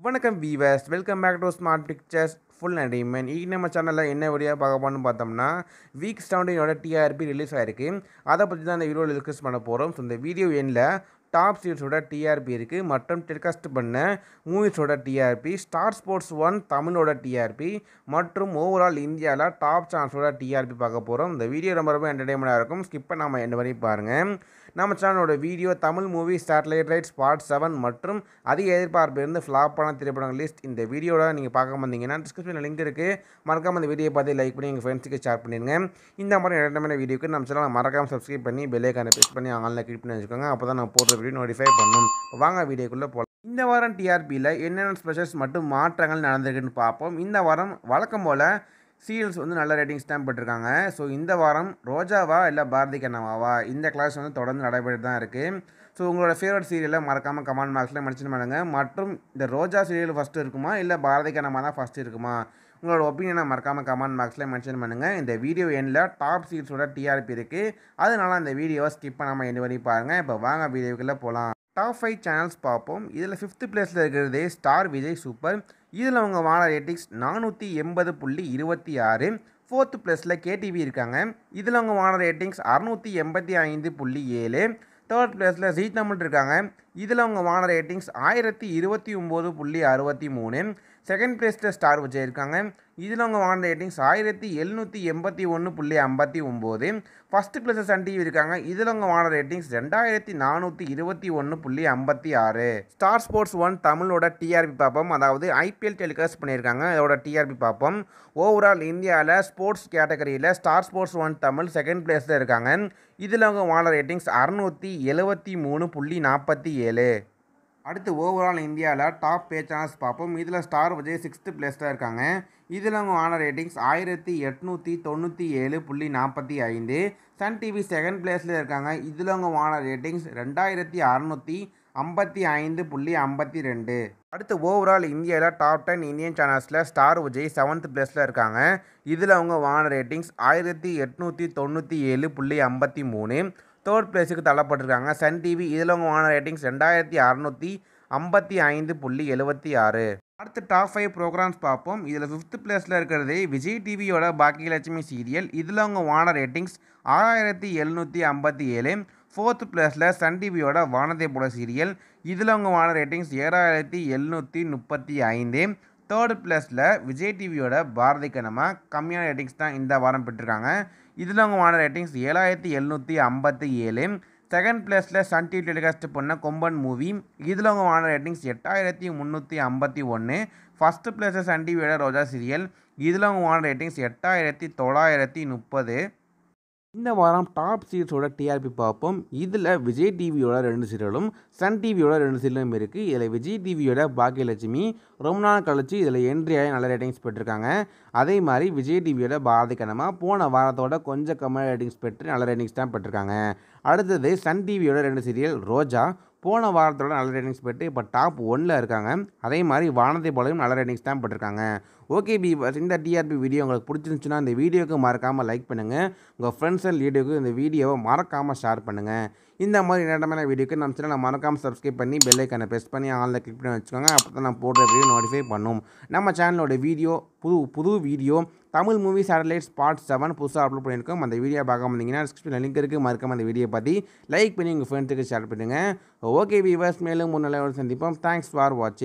வணக்கம் viewers welcome back to Smart Pictures full entertainment இன்றைக்கி நம்ம சேனலில் என்ன வீடியோ பார்க்க போகணும்னு பார்த்தோம்னா வீக் ஸ்டவுண்டினோட டிஆர்பி ரிலீஸ் ஆயிருக்கு அதை பற்றி தான் இந்த வீடியோவில் டிஸ்கஸ் பண்ண போகிறோம் ஸோ இந்த வீடியோ எண்ணில் டாப் சீட்ஸோட டிஆர்பி இருக்குது மற்றும் டெலிகாஸ்ட் பண்ண மூவிஸோட டிஆர்பி ஸ்டார் ஸ்போர்ட்ஸ் ஒன் தமிழோட டிஆர்பி மற்றும் ஓவரால் இந்தியாவில் டாப் சான்ஸோட டிஆர்பி பார்க்க போகிறோம் இந்த வீடியோ ரொம்ப ரொம்ப என்டர்டைன்மெண்ட்டாக இருக்கும் ஸ்கிப் பண்ணாமல் எண்டு வரையும் பாருங்கள் நம்ம சேனலோட video Tamil movie satellite rights part seven மற்றும் அதிக எதிர்பார்ப்பு இருந்து ஃப்ளாப்பான திரைப்படங்கள் லிஸ்ட் இந்த வீடியோட நீங்கள் பார்க்க வந்தீங்கன்னா டிஸ்கிரிப்ஷனில் லிங்க் இருக்குது மறக்காம அந்த வீடியோ பார்த்து லைக் பண்ணி எங்கள் ஃப்ரெண்ட்ஸுக்கு ஷேர் பண்ணிடுங்க இந்த மாதிரி என்டர்டைன்மெண்ட் வீடியோக்கு நம்ம சேனலை மறக்காம சப்ஸ்கிரைப் பண்ணி பெல்லைக்கான ப்ரெஸ் பண்ணி ஆன்லைன் கிளிக் பண்ணி வச்சுக்கோங்க அப்போ தான் நான் போடுற வீடியோ நோட்டிஃபை பண்ணும் இப்போ வாங்க வீடியோக்குள்ளே போகலாம் இந்த வாரம் டிஆர்பியில் என்னென்ன ஸ்பெஷல்ஸ் மற்றும் மாற்றங்கள் நடந்திருக்குன்னு பார்ப்போம் இந்த வாரம் வழக்கம் போல் சீரியல்ஸ் வந்து நல்ல ரேட்டிங்ஸ் தான் பெற்றிருக்காங்க ஸோ இந்த வாரம் ரோஜாவா இல்லை பாரதி கண்ணாவாவா இந்த கிளாஸ் வந்து தொடர்ந்து நடைபெற்று தான் இருக்குது ஸோ உங்களோட ஃபேவரட் சீரியலை மறக்காமல் கமெண்ட் பாக்ஸில் மென்ஷன் பண்ணுங்கள் மற்றும் இந்த ரோஜா சீரியல் ஃபஸ்ட்டு இருக்குமா இல்லை பாரதி கண்ணம்மா தான் ஃபஸ்ட்டு இருக்குமா உங்களோட ஒப்பீனியனை மறக்காமல் கமெண்ட் பாக்ஸில் மென்ஷன் பண்ணுங்கள் இந்த வீடியோ எண்ணில் டாப் சீட்ஸோட டிஆர்பி இருக்குது அதனால இந்த வீடியோவை ஸ்கிப் பண்ணாமல் எண்டு வரையும் பாருங்கள் இப்போ வாங்க வீடியோக்குள்ளே போகலாம் டாப் ஃபைவ் சேனல்ஸ் பார்ப்போம் இதில் ஃபிஃப்த்து பிளேஸில் இருக்கிறது ஸ்டார் விஜய் சூப்பர் இதில் அவங்க வாழ ரேட்டிங்ஸ் நானூற்றி எண்பது புள்ளி இருபத்தி ஆறு ஃபோர்த்து ப்ளஸில் கேடிவி இருக்காங்க இதில் அவங்க வாழ ரேட்டிங்ஸ் அறநூற்றி எண்பத்தி ஐந்து புள்ளி ஏழு தேர்ட் பிளேஸில் ஜீ தமிழ் இருக்காங்க இதில் அவங்க வாழ ரேட்டிங்ஸ் ஆயிரத்தி இருபத்தி ஒம்பது புள்ளி அறுபத்தி மூணு செகண்ட் பிளேஸில் ஸ்டார் விஜய் இருக்காங்க இதில் அவங்க வாங்கின ரேட்டிங்ஸ் ஆயிரத்தி எழுநூற்றி எண்பத்தி ஒன்று புள்ளி ஐம்பத்தி ஒம்பது ஃபஸ்ட்டு பிளேஸில் சன் டிவி இருக்காங்க இதில் அவங்க வாங்கின ரேட்டிங்ஸ் ரெண்டாயிரத்தி நானூற்றி இருபத்தி ஒன்று புள்ளி ஐம்பத்தி ஆறு ஸ்டார் ஸ்போர்ட்ஸ் ஒன் தமிழோட டிஆர்பி பார்ப்போம் அதாவது ஐபிஎல் டெலிகாஸ்ட் பண்ணியிருக்காங்க இதோட டிஆர்பி பார்ப்போம் ஓவரால் இந்தியாவில் ஸ்போர்ட்ஸ் கேட்டகரியில் Star Sports one Tamil second பிளேஸில் இருக்காங்க இதில் அவங்க வாங்கின ரேட்டிங்ஸ் அறுநூற்றி எழுபத்தி மூணு புள்ளி நாற்பத்தி ஏழு அடுத்து ஓவரால் இந்தியாவில் டாப் பே சேனல்ஸ் பார்ப்போம் இதில் ஸ்டார் விஜய் சிக்ஸ்த்து பிளேஸில் இருக்காங்க இதில் அவங்க வாங்கின ரேட்டிங்ஸ் ஆயிரத்தி எட்நூற்றி தொண்ணூற்றி ஏழு புள்ளி நாற்பத்தி ஐந்து சன் டிவி செகண்ட் பிளேஸில் இருக்காங்க இதில் அவங்க வாங்கின ரேட்டிங்ஸ் ரெண்டாயிரத்தி அறநூற்றி ஐம்பத்தி ஐந்து புள்ளி ஐம்பத்தி ரெண்டு அடுத்து ஓவரால் இந்தியாவில் டாப் டென் இந்தியன் சேனல்ஸில் ஸ்டார் விஜய் செவன்த் பிளேஸில் இருக்காங்க இதில் அவங்க வாங்கின ரேட்டிங்ஸ் ஆயிரத்தி எட்நூற்றி தொண்ணூற்றி ஏழு புள்ளி ஐம்பத்தி மூணு தேர்ட் பிளேஸுக்கு தள்ளப்பட்டிருக்காங்க சன் டிவி இதில் அவங்க வாங்கின ரேட்டிங்ஸ் ரெண்டாயிரத்தி அறநூற்றி ஐம்பத்தி ஐந்து புள்ளி எழுபத்தி ஆறு அடுத்து டாப் ஃபைவ் ப்ரோக்ராம்ஸ் பார்ப்போம் இதில் ஃபிஃப்த் பிளேஸில் இருக்கிறது விஜய் டிவியோட பாக்கியலட்சுமி சீரியல் இதில் அவங்க வாங்கின ரேட்டிங்ஸ் ஆறாயிரத்தி எழுநூற்றி ஐம்பத்தி ஏழு ஃபோர்த் பிளேஸில் சன் டிவியோட வானத்தை போல சீரியல் இதில் அவங்க வாங்கின ரேட்டிங்ஸ் ஏழாயிரத்தி எழுநூற்றி முப்பத்தி ஐந்து தேர்ட் பிளேஸில் விஜய் டிவியோட பாரதி கனமா கம்மியான ரேட்டிங்ஸ் தான் இந்த வாரம் பெற்றிருக்காங்க இதில் அவங்க வாங்கின ரேட்டிங்ஸ் ஏழாயிரத்தி எழுநூற்றி ஐம்பத்தி ஏழு செகண்ட் பிளேஸில் சன் டிவி டெலிகாஸ்ட் பண்ண கொம்பன் மூவி இதில் அவங்க வாங்கின ரேட்டிங்ஸ் எட்டாயிரத்தி முந்நூற்றி ஐம்பத்தி ஒன்று ஃபஸ்ட்டு பிளேஸில் சன் டிவியோட ரோஜா சீரியல் இதில் அவங்க வாங்கின ரேட்டிங்ஸ் எட்டாயிரத்தி தொள்ளாயிரத்தி முப்பது இந்த வாரம் டாப் சீரிஸோட டிஆர்பி பார்ப்போம் இதில் விஜய் டிவியோட ரெண்டு சீரியலும் சன் டிவியோட ரெண்டு சீரியலும் இருக்குது இதில் விஜய் டிவியோட பாக்கியலட்சுமி ரொம்ப நாள் கழிச்சு இதில் என்ட்ரி ஆகி நல்ல ரேட்டிங்ஸ் பெற்றிருக்காங்க அதே மாதிரி விஜய் டிவியோட பாரதி கனமா போன வாரத்தோட கொஞ்சம் கம்மியான ரேட்டிங்ஸ் பெற்று நல்ல ரேட்டிங்ஸ் தான் பெற்றிருக்காங்க அடுத்தது சன் டிவியோட ரெண்டு சீரியல் ரோஜா போன வாரத்தோட நல்ல ரேட்டிங்ஸ் பெற்று இப்போ டாப் ஒன்னில் இருக்காங்க அதே மாதிரி வானத்தை போலையும் நல்ல ரேட்டிங்ஸ் தான் பெற்றிருக்காங்க ஓகே பி இந்த டிஆர்பி வீடியோ உங்களுக்கு பிடிச்சிருந்துச்சுன்னா இந்த வீடியோக்கு மறக்காமல் லைக் பண்ணுங்கள் உங்கள் ஃப்ரெண்ட்ஸ் அண்ட் வீடியோக்கு இந்த வீடியோவை மறக்காமல் ஷேர் பண்ணுங்கள் இந்த மாதிரி நேரமான வீடியோக்கு நம்ம சேனலை மறக்காமல் சப்ஸ்கிரைப் பண்ணி பெல்லைக்கான ப்ரெஸ் பண்ணி ஆனில் கிளிக் பண்ணி வச்சுக்கோங்க அப்போ தான் நான் போடுற வீடியோ நோட்டிஃபை பண்ணும் நம்ம சேனலோட வீடியோ புது புது video Tamil movie satellites part seven புதுசாக அப்லோட் பண்ணியிருக்கோம் அந்த வீடியோ பார்க்க வந்தீங்கன்னா டிஸ்கிரிப்ஷனில் லிங்க் இருக்குது மறக்காம அந்த வீடியோ பார்த்து லைக் பண்ணி உங்கள் ஃப்ரெண்ட்ஸுக்கு ஷேர் பண்ணுங்கள் ஓகே வீவர்ஸ் மேலும் முன்னிலையோடு சந்திப்போம் தேங்க்ஸ் ஃபார் வாட்சிங்